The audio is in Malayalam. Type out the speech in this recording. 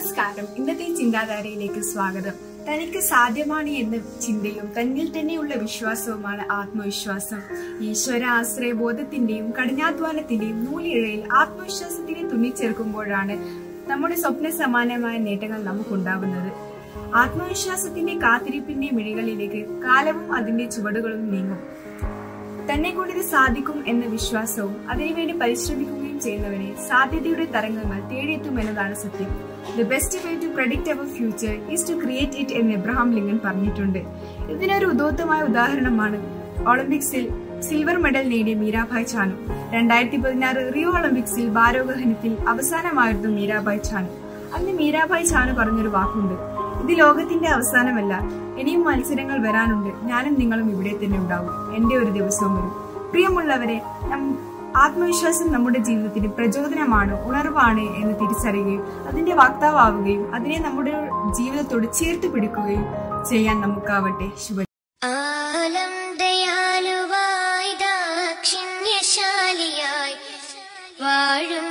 നമസ്കാരം ഇന്നത്തെ ചിന്താധാരയിലേക്ക് സ്വാഗതം തനിക്ക് സാധ്യമാണ് എന്ന ചിന്തയും തന്നിൽ തന്നെയുള്ള വിശ്വാസവുമാണ് ആത്മവിശ്വാസം ഈശ്വര ആശ്രയബോധത്തിന്റെയും കഠിനാധ്വാനത്തിന്റെയും നൂലിഴയിൽ ആത്മവിശ്വാസത്തിനെ തുന്നിച്ചേർക്കുമ്പോഴാണ് നമ്മുടെ സ്വപ്ന സമാനമായ നേട്ടങ്ങൾ നമുക്കുണ്ടാവുന്നത് ആത്മവിശ്വാസത്തിന്റെ കാത്തിരിപ്പിന്റെ മിഴികളിലേക്ക് കാലവും അതിന്റെ ചുവടുകളും നീങ്ങും തന്നെ കൊണ്ട് ഇത് സാധിക്കും എന്ന വിശ്വാസവും അതിനുവേണ്ടി പരിശ്രമിക്കുകയും ചെയ്യുന്നവനെ സാധ്യതയുടെ തരംഗങ്ങൾ തേടിയെത്തുമെന്നതാണ് സത്യം the best way to predict our future is to create it എന്ന് എബ്രഹാം ലിങ്കൻ പറഞ്ഞിട്ടുണ്ട് ഇതിനൊരു ഉദോത്തമായ ഉദാഹരണമാണ് ഒളിമ്പിക്സിൽ സിൽവർ മെഡൽ നേടിയ മീരാഭായ് ചാനു രണ്ടായിരത്തി പതിനാറ് റിയോ ഒളിമ്പിക്സിൽ ഭാരോഗഹനത്തിൽ അവസാനമായിരുന്നു മീരാഭായ് ചാനു അന്ന് മീരാഭായ് ചാനു പറഞ്ഞൊരു വാക്കുണ്ട് ഇത് ലോകത്തിന്റെ അവസാനമല്ല ഇനിയും മത്സരങ്ങൾ വരാനുണ്ട് ഞാനും നിങ്ങളും ഇവിടെ തന്നെ ഉണ്ടാവും എന്റെ ഒരു ദിവസവും വരും പ്രിയമുള്ളവരെ നം- ആത്മവിശ്വാസം നമ്മുടെ ജീവിതത്തിന് പ്രചോദനമാണ് ഉണർവാണ് എന്ന് തിരിച്ചറിയുകയും അതിന്റെ വാക്താവുകയും അതിനെ നമ്മുടെ ജീവിതത്തോട് ചേർത്ത് പിടിക്കുകയും ചെയ്യാൻ നമുക്കാവട്ടെ ശുഭ ആലം ദയാലുവായി ദാക്ഷിണ്യശാലിയായി വാഴും